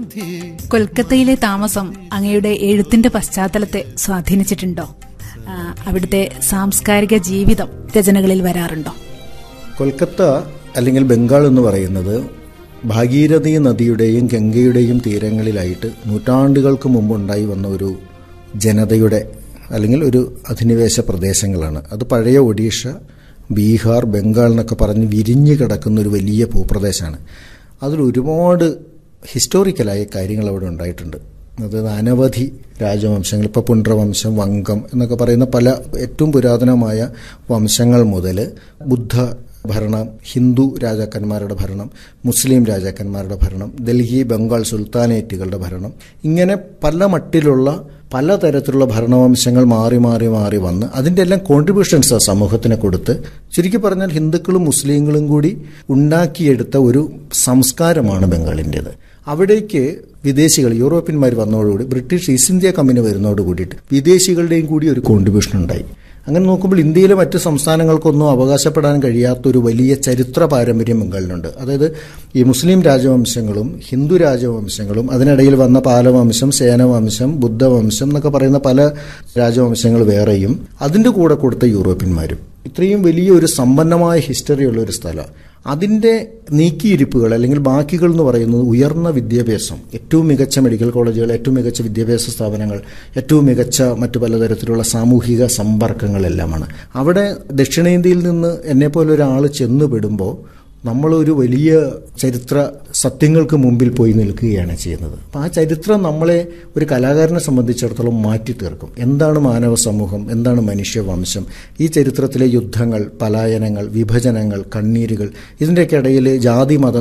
കൊൽക്കത്തയിലെ താമസം അങ്ങയുടെ എഴുത്തിന്റെ പശ്ചാത്തലത്തെ സ്വാധീനിച്ചിട്ടുണ്ടോ ആ, അവിടുത്തെ സാംസ്കാരിക ജീവിതം രചനകളിൽ വരാറുണ്ടോ കൊൽക്കത്ത അല്ലെങ്കിൽ ബംഗാൾ എന്ന് പറയുന്നത് ഭാഗീരഥി നദിയുടെയും ഗംഗയുടെയും തീരങ്ങളിലായിട്ട് നൂറ്റാണ്ടുകൾക്ക് മുമ്പ് ഉണ്ടായി വന്ന ഒരു ജനതയുടെ അല്ലെങ്കിൽ ഒരു അധിനിവേശ പ്രദേശങ്ങളാണ് അത് പഴയ ഒഡീഷ ബീഹാർ ബംഗാൾ എന്നൊക്കെ പറഞ്ഞ് വിരിഞ്ഞു കിടക്കുന്ന ഒരു വലിയ ഭൂപ്രദേശമാണ് അതിൽ ഒരുപാട് ഹിസ്റ്റോറിക്കലായ കാര്യങ്ങൾ അവിടെ ഉണ്ടായിട്ടുണ്ട് അതായത് അനവധി രാജവംശങ്ങൾ ഇപ്പോൾ പുണ്ഡ്രവംശം വങ്കം എന്നൊക്കെ പറയുന്ന പല ഏറ്റവും പുരാതനമായ വംശങ്ങൾ മുതൽ ബുദ്ധ ഭരണം ഹിന്ദു രാജാക്കന്മാരുടെ ഭരണം മുസ്ലിം രാജാക്കന്മാരുടെ ഭരണം ഡൽഹി ബംഗാൾ സുൽത്താനേറ്റുകളുടെ ഭരണം ഇങ്ങനെ പല മട്ടിലുള്ള പലതരത്തിലുള്ള ഭരണവംശങ്ങൾ മാറി മാറി മാറി വന്ന് അതിൻ്റെ എല്ലാം കോൺട്രിബ്യൂഷൻസ് സമൂഹത്തിന് കൊടുത്ത് ചുരുക്കി പറഞ്ഞാൽ ഹിന്ദുക്കളും മുസ്ലിങ്ങളും കൂടി ഉണ്ടാക്കിയെടുത്ത ഒരു സംസ്കാരമാണ് ബംഗാളിൻ്റേത് അവിടേക്ക് വിദേശികൾ യൂറോപ്യന്മാർ വന്നതോടുകൂടി ബ്രിട്ടീഷ് ഈസ്റ്റ് ഇന്ത്യ കമ്പനി വരുന്നതോട് കൂടിയിട്ട് വിദേശികളുടെയും കൂടി ഒരു കോൺട്രിബ്യൂഷൻ ഉണ്ടായി അങ്ങനെ നോക്കുമ്പോൾ ഇന്ത്യയിലെ മറ്റ് സംസ്ഥാനങ്ങൾക്കൊന്നും അവകാശപ്പെടാൻ കഴിയാത്തൊരു വലിയ ചരിത്ര പാരമ്പര്യം ബംഗാളിനുണ്ട് അതായത് ഈ മുസ്ലിം രാജവംശങ്ങളും ഹിന്ദു രാജവംശങ്ങളും അതിനിടയിൽ വന്ന പാലവംശം സേനവംശം ബുദ്ധവംശം എന്നൊക്കെ പറയുന്ന പല രാജവംശങ്ങൾ വേറെയും അതിൻ്റെ കൂടെ കൊടുത്ത യൂറോപ്യന്മാരും ഇത്രയും വലിയ ഒരു സമ്പന്നമായ ഹിസ്റ്ററി ഉള്ള ഒരു സ്ഥലം അതിൻ്റെ നീക്കിയിരിപ്പുകൾ അല്ലെങ്കിൽ ബാക്കികൾ എന്ന് പറയുന്നത് ഉയർന്ന വിദ്യാഭ്യാസം ഏറ്റവും മികച്ച മെഡിക്കൽ കോളേജുകൾ ഏറ്റവും മികച്ച വിദ്യാഭ്യാസ സ്ഥാപനങ്ങൾ ഏറ്റവും മികച്ച മറ്റു പലതരത്തിലുള്ള സാമൂഹിക സമ്പർക്കങ്ങളെല്ലാമാണ് അവിടെ ദക്ഷിണേന്ത്യയിൽ നിന്ന് എന്നെപ്പോലെ ഒരാൾ ചെന്നുപെടുമ്പോൾ നമ്മളൊരു വലിയ ചരിത്ര സത്യങ്ങൾക്ക് മുമ്പിൽ പോയി നിൽക്കുകയാണ് ചെയ്യുന്നത് അപ്പം ആ ചരിത്രം നമ്മളെ ഒരു കലാകാരനെ സംബന്ധിച്ചിടത്തോളം മാറ്റി തീർക്കും എന്താണ് മാനവ സമൂഹം എന്താണ് മനുഷ്യവംശം ഈ ചരിത്രത്തിലെ യുദ്ധങ്ങൾ പലായനങ്ങൾ വിഭജനങ്ങൾ കണ്ണീരുകൾ ഇതിൻ്റെയൊക്കെ ഇടയിൽ ജാതി മത